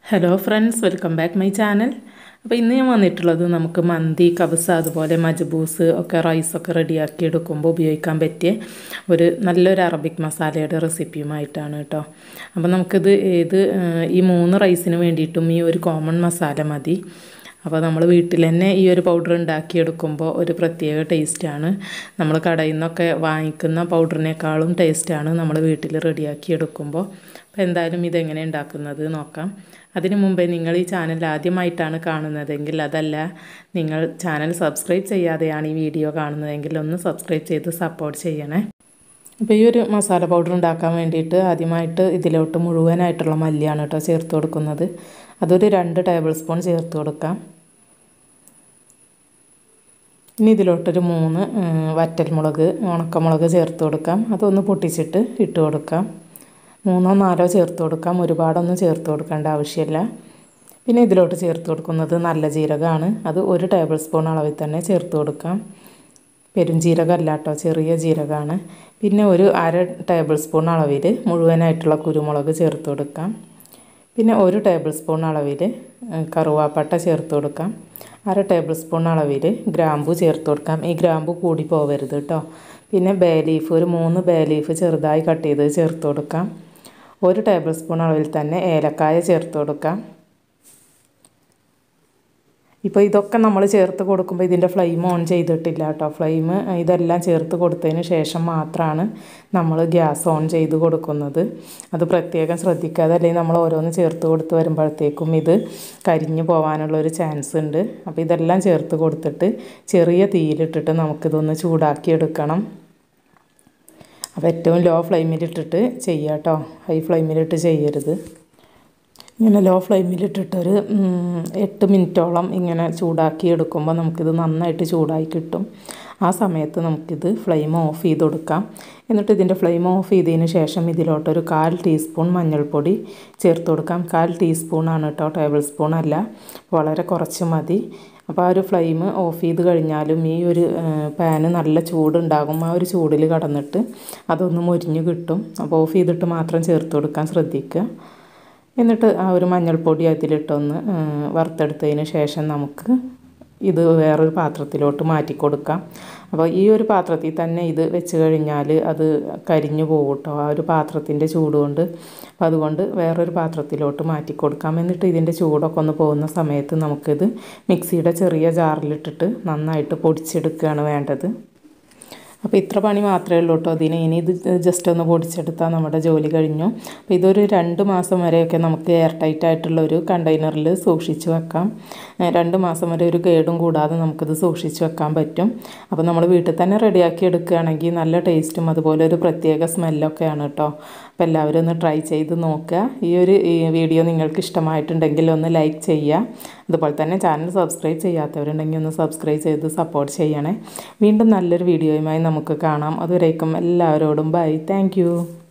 hello friends welcome back my channel അപ്പോൾ ഇന്ന് ഞാൻ വന്നിട്ടുള്ളത് നമുക്ക് മന്തി കബസ അതുപോലെ മജ്ബൂസ് ഒക്കെ റൈസൊക്കെ റെഡിയാക്കി എടുക്കുമ്പോൾ ഉപയോഗിക്കാൻ പറ്റിയ ഒരു നല്ലൊരു അറബിക് മസാലയുടെ റെസിപ്പിയുമായിട്ടാണ് കേട്ടോ അപ്പോൾ നമുക്കിത് ഏത് ഏഹ്, ഈ മൂന്ന് റൈസിന് വേണ്ടിയിട്ടും ഈ ഒരു കോമൺ മസാല മതി അപ്പോൾ നമ്മൾ വീട്ടിൽ തന്നെ ഈ ഒരു പൗഡർ ഉണ്ടാക്കിയെടുക്കുമ്പോൾ ഒരു പ്രത്യേക ടേസ്റ്റാണ് നമ്മൾ കടയിൽ നിന്നൊക്കെ വാങ്ങിക്കുന്ന പൗഡറിനേക്കാളും ടേസ്റ്റാണ് നമ്മൾ വീട്ടിൽ റെഡിയാക്കി എടുക്കുമ്പോൾ അപ്പോൾ എന്തായാലും ഇതെങ്ങനെ ഉണ്ടാക്കുന്നത് നോക്കാം അതിനു മുമ്പേ നിങ്ങൾ ഈ ചാനൽ ആദ്യമായിട്ടാണ് കാണുന്നതെങ്കിൽ അതല്ല നിങ്ങൾ ചാനൽ സബ്സ്ക്രൈബ് ചെയ്യാതെയാണ് ഈ വീഡിയോ കാണുന്നതെങ്കിൽ ഒന്ന് സബ്സ്ക്രൈബ് ചെയ്ത് സപ്പോർട്ട് ചെയ്യണേ അപ്പോൾ ഈ ഒരു മസാല പൗഡർ ഉണ്ടാക്കാൻ വേണ്ടിയിട്ട് ആദ്യമായിട്ട് ഇതിലോട്ട് മുഴുവനായിട്ടുള്ള മല്ലിയാണ് കേട്ടോ ചേർത്ത് കൊടുക്കുന്നത് അതൊരു രണ്ട് ടേബിൾ സ്പൂൺ ചേർത്ത് കൊടുക്കാം ഇനി ഇതിലോട്ടൊരു മൂന്ന് ഉം, വറ്റൽമുളക് ഉണക്കമുളക് ചേർത്ത് കൊടുക്കാം അതൊന്ന് പൊട്ടിച്ചിട്ട് ഇട്ട് കൊടുക്കാം മൂന്നോ നാലോ ചേർത്ത് കൊടുക്കാം ഒരുപാടൊന്നും ചേർത്ത് കൊടുക്കേണ്ട ആവശ്യമില്ല പിന്നെ ഇതിലോട്ട് ചേർത്ത് കൊടുക്കുന്നത് നല്ല ജീരകമാണ് അത് ഒരു ടേബിൾ സ്പൂൺ അളവിൽ തന്നെ ചേർത്ത് കൊടുക്കാം പെരുംജീരകമല്ല കേട്ടോ ചെറിയ ജീരകമാണ് പിന്നെ ഒരു അര ടേബിൾ സ്പൂൺ അളവിൽ മുഴുവനായിട്ടുള്ള കുരുമുളക് ചേർത്ത് കൊടുക്കാം പിന്നെ ഒരു ടേബിൾ സ്പൂൺ അളവിൽ കറുവാപ്പട്ട ചേർത്ത് കൊടുക്കാം അര ടേബിൾ സ്പൂൺ അളവിൽ ഗ്രാമ്പു ചേർത്ത് കൊടുക്കാം ഈ ഗ്രാമ്പു കൂടി പോവരുത് കേട്ടോ പിന്നെ ബേ ലീഫ് ഒരു മൂന്ന് ബേ ലീഫ് ചെറുതായി കട്ട് ചെയ്ത് ചേർത്ത് കൊടുക്കാം ഒരു ടേബിൾ സ്പൂൺ അളവിൽ തന്നെ ഏലക്കായ ചേർത്ത് കൊടുക്കാം ഇപ്പോൾ ഇതൊക്കെ നമ്മൾ ചേർത്ത് കൊടുക്കുമ്പോൾ ഇതിൻ്റെ ഫ്ലെയിം ഓൺ ചെയ്തിട്ടില്ല കേട്ടോ ഫ്ലെയിം ഇതെല്ലാം ചേർത്ത് കൊടുത്തതിന് ശേഷം മാത്രമാണ് നമ്മൾ ഗ്യാസ് ഓൺ ചെയ്ത് കൊടുക്കുന്നത് അത് പ്രത്യേകം ശ്രദ്ധിക്കാതെ അല്ലെങ്കിൽ നമ്മൾ ഓരോന്ന് ചേർത്ത് കൊടുത്ത് വരുമ്പോഴത്തേക്കും ഇത് കരിഞ്ഞു പോകാനുള്ളൊരു ചാൻസ് ഉണ്ട് അപ്പോൾ ഇതെല്ലാം ചേർത്ത് കൊടുത്തിട്ട് ചെറിയ തീയിലിട്ടിട്ട് നമുക്കിതൊന്ന് ചൂടാക്കി എടുക്കണം അപ്പോൾ ഏറ്റവും ലോ ഫ്ലെയിമിലിട്ടിട്ട് ചെയ്യുക കേട്ടോ ഹൈ ഫ്ലെയിമിലിട്ട് ചെയ്യരുത് ഇങ്ങനെ ലോ ഫ്ലെയിമിലിട്ടിട്ടൊരു ഉം, എട്ട് മിനിറ്റോളം ഇങ്ങനെ ചൂടാക്കി എടുക്കുമ്പോൾ നമുക്കിത് നന്നായിട്ട് ചൂടായി കിട്ടും ആ സമയത്ത് നമുക്കിത് ഫ്ലെയിം ഓഫ് ചെയ്ത് കൊടുക്കാം എന്നിട്ട് ഇതിൻ്റെ ഫ്ലെയിം ഓഫ് ചെയ്തതിന് ശേഷം ഇതിലോട്ടൊരു കാൽ ടീസ്പൂൺ മഞ്ഞൾപ്പൊടി ചേർത്ത് കൊടുക്കാം കാൽ ടീസ്പൂണാണ് കേട്ടോ ടേബിൾ സ്പൂൺ അല്ല വളരെ കുറച്ച് മതി അപ്പോൾ ആ ഒരു ഫ്ലെയിം ഓഫ് ചെയ്ത് കഴിഞ്ഞാലും ഈ ഒരു പാന് നല്ല ചൂടുണ്ടാകും ആ ഒരു ചൂടിൽ കടന്നിട്ട് അതൊന്ന് മൊരിഞ്ഞ് കിട്ടും അപ്പോൾ ഓഫ് ചെയ്തിട്ട് മാത്രം ചേർത്ത് കൊടുക്കാൻ ശ്രദ്ധിക്കുക എന്നിട്ട് ആ ഒരു മഞ്ഞൾപ്പൊടി അതിലിട്ടൊന്ന് ആ, വറുത്തെടുത്തതിന് ശേഷം നമുക്ക് ഇത് വേറൊരു പാത്രത്തിലോട്ട് മാറ്റി കൊടുക്കാം അപ്പോൾ ഈ ഒരു പാത്രത്തിൽ തന്നെ ഇത് വെച്ച് കഴിഞ്ഞാൽ അത് കരിഞ്ഞു പോകും കേട്ടോ ആ ഒരു പാത്രത്തിൻ്റെ ചൂട് കൊണ്ട് അപ്പോൾ അതുകൊണ്ട് വേറൊരു പാത്രത്തിലോട്ട് മാറ്റി കൊടുക്കാം എന്നിട്ട് ഇതിൻ്റെ ചൂടൊക്കെ ഒന്ന് പോകുന്ന സമയത്ത് നമുക്കിത് മിക്സിയുടെ ചെറിയ ജാറിലിട്ടിട്ട് നന്നായിട്ട് പൊടിച്ചെടുക്കുകയാണ് വേണ്ടത് അപ്പോൾ ഇത്ര പണി മാത്രമേ ഉള്ളൂ കേട്ടോ അതിന് ഇനി ഇത് ജസ്റ്റ് ഒന്ന് പൊടിച്ചെടുത്താൽ നമ്മുടെ ജോലി കഴിഞ്ഞു അപ്പോൾ ഇതൊരു രണ്ട് മാസം വരെയൊക്കെ നമുക്ക് എയർ ടൈറ്റ് ആയിട്ടുള്ള ഒരു കണ്ടെയ്നറിൽ സൂക്ഷിച്ച് വെക്കാം ഏഹ് രണ്ട് മാസം വരെ ഒരു കേടും കൂടാതെ നമുക്കിത് സൂക്ഷിച്ച് വെക്കാൻ പറ്റും അപ്പോൾ നമ്മൾ വീട്ടിൽ തന്നെ റെഡിയാക്കി എടുക്കുകയാണെങ്കിൽ നല്ല ടേസ്റ്റും അതുപോലെ ഒരു പ്രത്യേക സ്മെല്ലൊക്കെയാണ് കേട്ടോ അപ്പോൾ എല്ലാവരും ഒന്ന് ട്രൈ ചെയ്ത് നോക്കുക ഈ ഒരു ഈ വീഡിയോ നിങ്ങൾക്ക് ഇഷ്ടമായിട്ടുണ്ടെങ്കിൽ ഒന്ന് ലൈക്ക് ചെയ്യുക അതുപോലെ തന്നെ ചാനൽ സബ്സ്ക്രൈബ് ചെയ്യാത്തവരുണ്ടെങ്കിൽ ഒന്ന് സബ്സ്ക്രൈബ് ചെയ്ത് സപ്പോർട്ട് ചെയ്യണേ വീണ്ടും നല്ലൊരു വീഡിയോയുമായി നമുക്ക് കാണാം അതുവരേക്കും എല്ലാവരോടും ബൈ താങ്ക്